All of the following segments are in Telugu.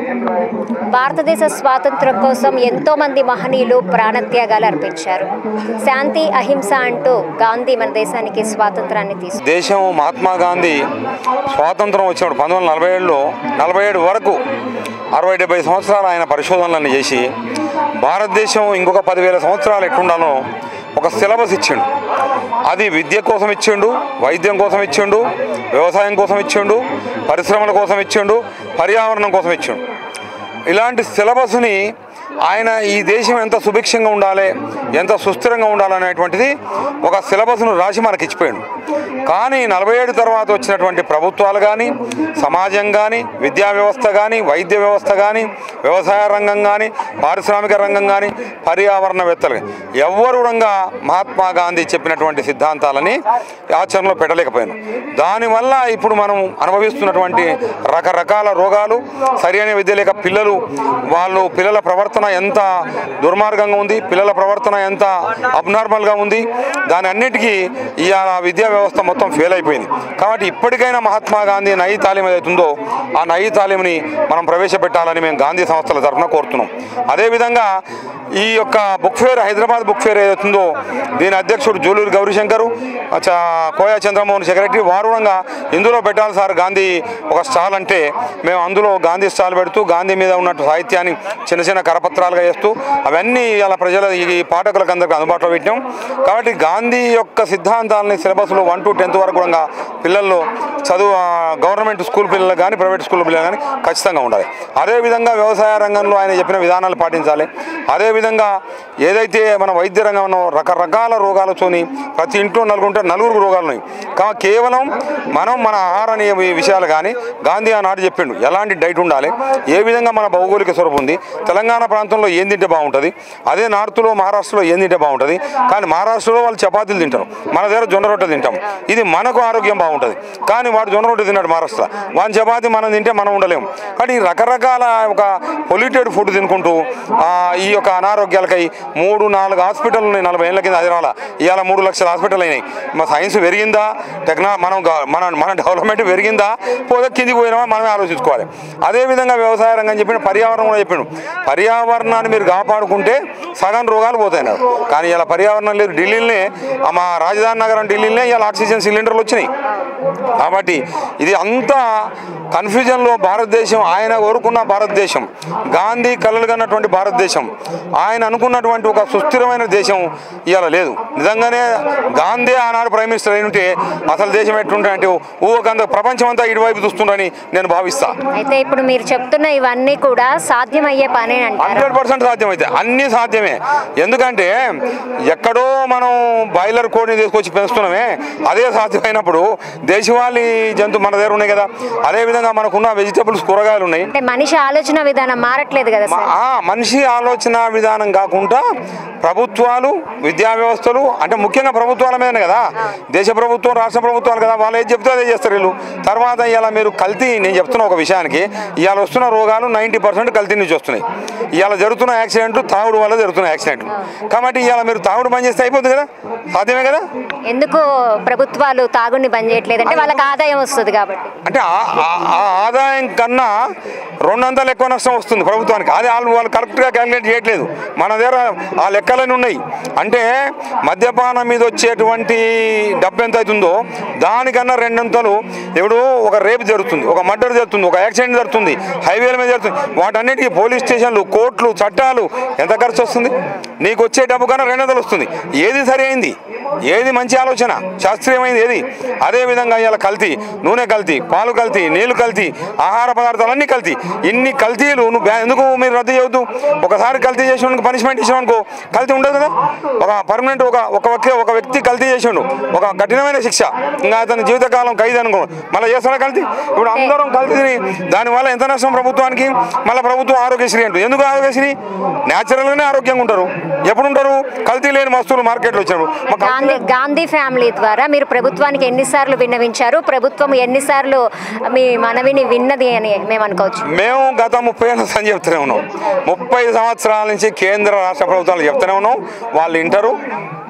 భారతదేశ స్వాతంత్రం కోసం ఎంతో మంది మహనీయులు ప్రాణత్యాగాలు అర్పించారు శాంతి అహింస అంటూ గాంధీ మన దేశానికి స్వాతంత్రాన్ని తీసుకు దేశం మహాత్మా గాంధీ స్వాతంత్రం వచ్చినప్పుడు పంతొమ్మిది వందల నలభై ఏడులో నలభై ఏడు వరకు అరవై డెబ్బై సంవత్సరాలు ఆయన పరిశోధనలను చేసి భారతదేశం ఇంకొక పదివేల సంవత్సరాలు ఎట్లుండాలో ఒక సిలబస్ ఇచ్చిండు అది విద్య కోసం ఇచ్చిండు వైద్యం కోసం ఇచ్చిండు వ్యవసాయం కోసం ఇచ్చిండు పరిశ్రమల కోసం ఇచ్చిండు పర్యావరణం కోసం ఇచ్చిండు ఇలాంటి సిలబస్ని ఆయన ఈ దేశం ఎంత సుభిక్షంగా ఉండాలి ఎంత సుస్థిరంగా ఉండాలనేటువంటిది ఒక సిలబస్ను రాసి మనకి ఇచ్చిపోయాడు కానీ నలభై ఏడు తర్వాత వచ్చినటువంటి ప్రభుత్వాలు కానీ సమాజం కానీ విద్యా వ్యవస్థ కానీ వైద్య వ్యవస్థ కానీ వ్యవసాయ రంగం కానీ పారిశ్రామిక రంగం కానీ పర్యావరణవేత్తలు కానీ ఎవ్వరు కూడా మహాత్మా గాంధీ చెప్పినటువంటి సిద్ధాంతాలని ఆచరణలో పెట్టలేకపోయాను దానివల్ల ఇప్పుడు మనం అనుభవిస్తున్నటువంటి రకరకాల రోగాలు సరైన విద్య లేక పిల్లలు వాళ్ళు పిల్లల ప్రవర్తన ఎంత దుర్మార్గంగా ఉంది పిల్లల ప్రవర్తన ఎంత అబ్నార్మల్గా ఉంది దాని అన్నిటికీ ఇవాళ విద్యా వ్యవస్థ మొత్తం ఫెయిల్ అయిపోయింది కాబట్టి ఇప్పటికైనా మహాత్మా గాంధీ నయి తాలీం ఏదైతుందో ఆ నయి తాలీంని మనం ప్రవేశపెట్టాలని మేము గాంధీ సంస్థల తరఫున కోరుతున్నాం అదేవిధంగా ఈ యొక్క book fair Hyderabad book fair ఏదైతుందో దీని అధ్యక్షుడు జూలూరు గౌరీశంకరు చ- కోయా చంద్రమోహన్ సెక్రటరీ వారు కూడా ఇందులో పెట్టాలి సార్ గాంధీ ఒక స్టాల్ అంటే మేము అందులో గాంధీ స్టాల్ పెడుతూ గాంధీ మీద ఉన్నట్టు సాహిత్యాన్ని చిన్న చిన్న కరపత్రాలుగా వేస్తూ అవన్నీ ఇలా ప్రజల ఈ పాఠకులకు అందరికీ అందుబాటులో పెట్టాం కాబట్టి గాంధీ యొక్క సిద్ధాంతాలని సిలబస్లో వన్ టు టెన్త్ వరకు కూడా పిల్లల్లో చదువు ఆ, గవర్నమెంట్ స్కూల్ పిల్లలు కానీ ప్రైవేట్ స్కూల్ పిల్లలు కానీ ఖచ్చితంగా ఉండాలి అదేవిధంగా వ్యవసాయ రంగంలో ఆయన చెప్పిన విధానాలు పాటించాలి అదేవిధంగా ఏదైతే మన వైద్య రంగంలో రకరకాల రోగాలతోని ప్రతి ఇంట్లో నలుగురు ఉంటే నలుగురు రోగాలు ఉన్నాయి కా కేవలం మనం మన ఆహార నియ- ఈ విషయాలు కానీ గాంధీ ఆనాడు చెప్పిండు ఎలాంటి డైట్ ఉండాలి ఏ విధంగా మన భౌగోళిక స్వరూపం ఉంది తెలంగాణ ప్రాంతంలో ఏం తింటే బాగుంటుంది అదే నార్త్లో మహారాష్ట్రలో ఏం తింటే బాగుంటుంది కానీ మహారాష్ట్రలో వాళ్ళు చపాతీలు తింటారు మన దగ్గర జొన్న రొట్టె తింటాం ఇది మనకు ఆరోగ్యం బాగుంటుంది కానీ వాడు జొన్న రొట్టె తిన్నాడు మహారాష్ట్ర వాని చపాతీ మనం తింటే మనం ఉండలేము కానీ ఈ రకరకాల ఒక పొల్యూటెడ్ ఫుడ్ తినుకుంటూ ఆ, ఈ యొక్క అనారోగ్యాలకై మూడు నాలుగు హాస్పిటల్ ఉన్నాయి నలభై ఏళ్ళ కింద హైదరాబాద్ ఇవాళ మూడు లక్షల హాస్పిటల్ అయినాయి మా సైన్స్ పెరిగిందా టెక్నా మనం గా- మన మన డెవలప్మెంట్ పెరిగిందా పోతే కిందికి పోయినామా మనమే ఆలోచించుకోవాలి అదేవిధంగా వ్యవసాయ రంగం చెప్పిన పర్యావరణం కూడా చెప్పిండు పర్యావరణాన్ని మీరు కాపాడుకుంటే సగం రోగాలు పోతాయి అన్నారు కానీ ఇలా పర్యావరణం లేదు ఢిల్లీలోనే ఆ మా రాజధాని నగరం ఢిల్లీలోనే ఇలా ఆక్సిజన్ సిలిండర్లు వచ్చినాయి కాబట్టి ఇది అంతా కన్ఫ్యూజన్లో భారతదేశం ఆయన కోరుకున్న భారతదేశం గాంధీ కలలు కన్నటువంటి భారతదేశం ఆయన అనుకున్నటువంటి ఒక సుస్థిరమైన దేశం ఇవాళ లేదు నిజంగానే గాంధీ ఆనాడు ప్రైమ్ మినిస్టర్ అయి ఉంటే అసలు దేశం ఎట్లుంటే అంటే ఊకంత ప్రపంచం అంతా ఇటువైపు చూస్తుండని నేను భావిస్తా అయితే ఇప్పుడు మీరు చెప్తున్న ఇవన్నీ కూడా సాధ్యమయ్యే పనే అంటారు హండ్రెడ్ పర్సెంట్ సాధ్యమైతే అన్నీ సాధ్యమే ఎందుకంటే ఎక్కడో మనం బాయిలర్ కోడిని తీసుకొచ్చి పెంచుతున్నామే అదే సాధ్యమైనప్పుడు దేశవాళీ జంతు మన దగ్గర ఉన్నాయి కదా అదేవిధంగా మనకున్న వెజిటబుల్స్ కూరగాయలు ఉన్నాయి అంటే మనిషి ఆలోచన విధానం మారట్లేదు కదా మ- సార్ ఆ మనిషి ఆలోచన విధానం కాకుండా ప్రభుత్వాలు విద్యా వ్యవస్థలు అంటే ముఖ్యంగా ప్రభుత్వాల మీదనే కదా దేశ ప్రభుత్వం రాష్ట్ర ప్రభుత్వాలు కదా వాళ్ళు ఏది చెప్తే అదే చేస్తారు వీళ్ళు తర్వాత ఇవాళ మీరు కల్తీ నేను చెప్తున్న ఒక విషయానికి ఇవాళ వస్తున్న రోగాలు నైంటీ పర్సెంట్ కల్తీ నుంచి వస్తున్నాయి ఇవాళ జరుగుతున్న యాక్సిడెంట్లు తాగుడు వల్ల జరుగుతున్న యాక్సిడెంట్లు కాబట్టి ఇవాళ మీరు తాగుడు బంద్ చేస్తే అయిపోతుంది కదా సాధ్యమే కదా ఎందుకు ప్రభుత్వాలు తాగుని బంద్ చేయట్లేదు అంటే వాళ్ళకి ఆదాయం వస్తుంది కాబట్టి అంటే ఆ- ఆ- ఆ ఆదాయం కన్నా రెండంతలు ఎక్కువ నష్టం వస్తుంది ప్రభుత్వానికి అది వాళ్ళు వాళ్ళు కరెక్ట్గా క్యాలిక్యులేట్ చేయట్లేదు మన దగ్గర ఆ లెక్కలన్నీ ఉన్నాయి అంటే మద్యపానం మీద వచ్చేటువంటి డబ్బు ఎంత అవుతుందో దానికన్నా రెండంతలు ఇప్పుడు ఒక రేపు జరుగుతుంది ఒక మర్డర్ జరుగుతుంది ఒక యాక్సిడెంట్ జరుగుతుంది హైవేల మీద జరుగుతుంది వాటన్నిటికీ పోలీస్ స్టేషన్లు కోర్టులు చట్టాలు ఎంత ఖర్చు వస్తుంది నీకు వచ్చే డబ్బు కన్నా రెండంతలు వస్తుంది ఏది సరి అయింది ఏది మంచి ఆలోచన శాస్త్రీయమైనది ఏది అదేవిధంగా ఇలా కల్తీ నూనె కల్తీ పాలు కల్తీ నీళ్లు కల్తీ ఆహార పదార్థాలన్నీ కల్తీ ఇన్ని కల్తీలు నువ్వు బ్యా- ఎందుకు మీరు రద్దు చేయవద్దు ఒకసారి కల్తీ చేసిన పనిష్మెంట్ ఇచ్చినావు కల్తీ ఉండదు కదా ఒక పర్మనెంట్ ఒక ఒక వ్యక్తి ఒక వ్యక్తి కల్తీ చేసిండు ఒక కఠినమైన శిక్ష ఇంకా అతని జీవితకాలం ఖైదు అనుకో మళ్ళీ చేస్తాడా కల్తీ ఇప్పుడు అందరం కల్తీ తిని దానివల్ల ఎంత నష్టం ప్రభుత్వానికి మళ్ళీ ప్రభుత్వం ఆరోగ్యశ్రీ అంటూ ఎందుకు ఆరోగ్యశ్రీ న్యాచురల్గానే ఆరోగ్యంగా ఉంటారు ఎప్పుడు ఉంటారు కల్తీ లేని వస్తువులు మార్కెట్లో వచ్చినప్పుడు మా కల్తీ గాంధీ గాంధీ ఫ్యామిలీ ద్వారా మీరు ప్రభుత్వానికి ఎన్నిసార్లు విన్నవించారు ప్రభుత్వం ఎన్నిసార్లు మీ మనవిని విన్నది అని మేము అనుకోవచ్చు మేము గత ముప్పై ఏళ్ళ అని చెప్తూనే ఉన్నాం ముప్పై సంవత్సరాల నుంచి కేంద్ర రాష్ట్ర ప్రభుత్వాలు చెప్తూనే ఉన్నాం వాళ్ళు వింటారు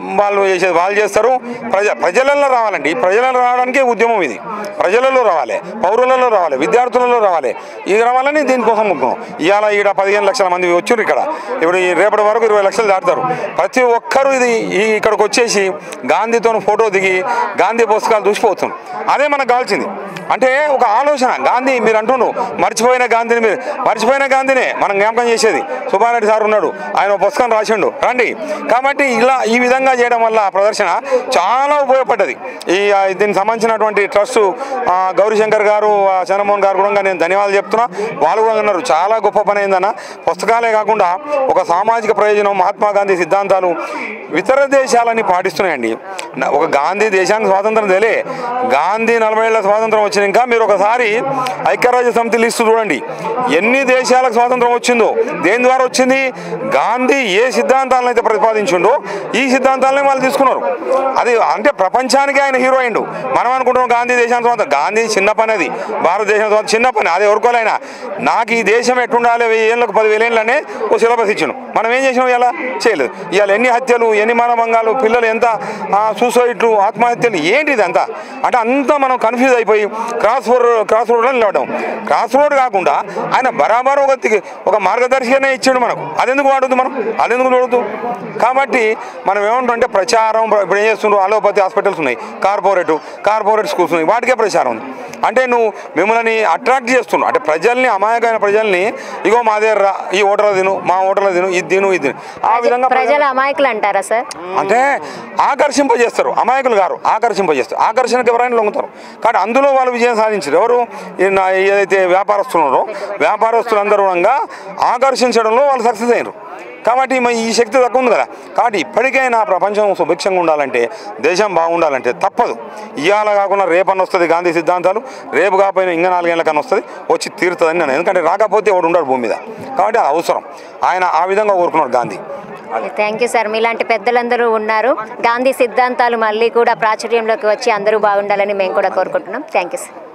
వాళ్ళు చేసేది వాళ్ళు చేస్తారు ప్రజ ప్రజలలో రావాలండి ఈ ప్రజలలో రావడానికే ఉద్యమం ఇది ప్రజలలో రావాలి పౌరులలో రావాలి విద్యార్థులలో రావాలి ఇది రావాలని దీనికోసం ముఖ్యం ఇవాళ ఈడ పదిహేను లక్షల మంది వచ్చారు ఇక్కడ ఇప్పుడు ఈ రేపటి వరకు ఇరవై లక్షలు దాటుతారు ప్రతి ఒక్కరూ ఇది ఈ ఇక్కడికి వచ్చేసి గాంధీతో ఫోటో దిగి గాంధీ పుస్తకాలు చూసిపోతుంది అదే మనకు కావాల్సింది అంటే ఒక ఆలోచన గాంధీ మీరు అంటుండ్రు మర్చిపోయిన గాంధీని మీరు మర్చిపోయిన గాంధీనే మనం జ్ఞాపకం చేసేది సుబ్బారెడ్డి సార్ ఉన్నాడు ఆయన ఒక పుస్తకం రాసిండు రండి కాబట్టి ఇలా ఈ విధంగా చేయడం వల్ల ఆ ప్రదర్శన చాలా ఉపయోగపడ్డది ఈ ఆ, దీనికి సంబంధించినటువంటి ట్రస్ట్ ఆ, గౌరీశంకర్ గారు ఆ, చంద్రమోహన్ గారు కూడా నేను ధన్యవాదాలు చెప్తున్నా వాళ్ళు కూడా ఉన్నారు చాలా గొప్ప పని అయిందన్న పుస్తకాలే కాకుండా ఒక సామాజిక ప్రయోజనం మహాత్మా గాంధీ సిద్ధాంతాలు ఇతర దేశాలని పాటిస్తున్నాయండి నా- ఒక గాంధీ దేశానికి స్వాతంత్రం తెలియ గాంధీ నలభై ఏళ్ళ స్వాతంత్రం వచ్చినాక మీరు ఒకసారి ఐక్యరాజ్య సమితి లిస్టు చూడండి ఎన్ని దేశాలకు స్వాతంత్రం వచ్చిందో దేని ద్వారా వచ్చింది గాంధీ ఏ సిద్ధాంతాలను అయితే ప్రతిపాదించిండో ఈ సిద్ధాంతాలనే వాళ్ళు తీసుకున్నారు అది అంటే ప్రపంచానికి ఆయన హీరో అయిండు మనం అనుకుంటున్నాం గాంధీ దేశానికి స్వాతంత్రం గాంధీ చిన్న పని అది భారతదేశం స్వాతంత్రం చిన్న పని అది ఎవరుకోలేనా నాకు ఈ దేశం ఎట్టుండాలి వెయ్యి ఏళ్ళకు పదివేల ఏళ్ళనే ఓ సిలబస్ ఇచ్చాను మనం ఏం చేసినాం ఇలా చేయలేదు ఇవాళ ఎన్ని హత్యలు ఎన్ని మానభంగాలు పిల్లలు ఎంత ఆ, సూసైడ్లు ఆత్మహత్యలు ఏంటి ఇదంతా అంటే అంతా మనం కన్ఫ్యూజ్ అయిపోయి క్రాస్ రోడ్ క్రాస్ రోడ్లో నిలవడం క్రాస్ రోడ్ కాకుండా ఆయన బరాబర్ ఒక తి- ఒక మార్గదర్శకనే ఇచ్చాడు మనకు అదెందుకు వాడద్దు మనం అదెందుకు చూడదు కాబట్టి మనం ఏమంటుంటే ప్రచారం ఇప్పుడు ఏం చేస్తుండ్రు అలోపతి హాస్పిటల్స్ ఉన్నాయి కార్పొరేట్ కార్పొరేట్ స్కూల్స్ ఉన్నాయి వాటికే ప్రచారం ఉంది అంటే నువ్వు మిమ్మల్ని అట్రాక్ట్ చేస్తున్నావు అంటే ప్రజల్ని అమాయకమైన ప్రజల్ని ఇగో మా దగ్గర రా, ఈ ఓటర్లు తిను మా ఓటర్లు తిను ఇది తిను ఇది తిను ఆ విధంగా ప్రజల అమాయకులు అంటారా సార్ అంటే ఆకర్షింపజేస్తారు అమాయకులు గారు ఆకర్షింపజేస్తారు ఆకర్షణకు ఎవరైనా లొంగుతారు కానీ అందులో వాళ్ళు విజయం సాధించారు ఎవరు ఈ నా- ఏదైతే వ్యాపారస్తులు ఉన్నారో వ్యాపారస్తులు అందరూ కూడా ఆకర్షించడంలో వాళ్ళు సక్సెస్ అయ్యారు కాబట్టి మరి ఈ శక్తి తక్కువ ఉంది కదా కాబట్టి ఇప్పటికైనా ప్రపంచం సుభిక్షంగా ఉండాలంటే దేశం బాగుండాలంటే తప్పదు ఇవాళ కాకుండా రేపన్న వస్తుంది గాంధీ సిద్ధాంతాలు రేపు కాకపోయినా ఇంకా నాలుగేళ్ల కన్నా వస్తుంది వచ్చి తీరుతుందని నేను ఎందుకంటే రాకపోతే వాడు ఉండడు భూమి మీద కాబట్టి అది అవసరం ఆయన ఆ విధంగా కోరుకున్నాడు గాంధీ థ్యాంక్ యూ సార్ మీలాంటి పెద్దలందరూ ఉన్నారు గాంధీ సిద్ధాంతాలు మళ్ళీ కూడా ప్రాచుర్యంలోకి వచ్చి అందరూ బాగుండాలని మేము కూడా కోరుకుంటున్నాం thank you sir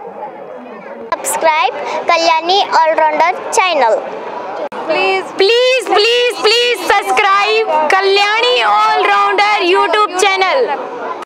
subscribe Kalyani All Rounder channel. please please please please subscribe kalyani all rounder youtube channel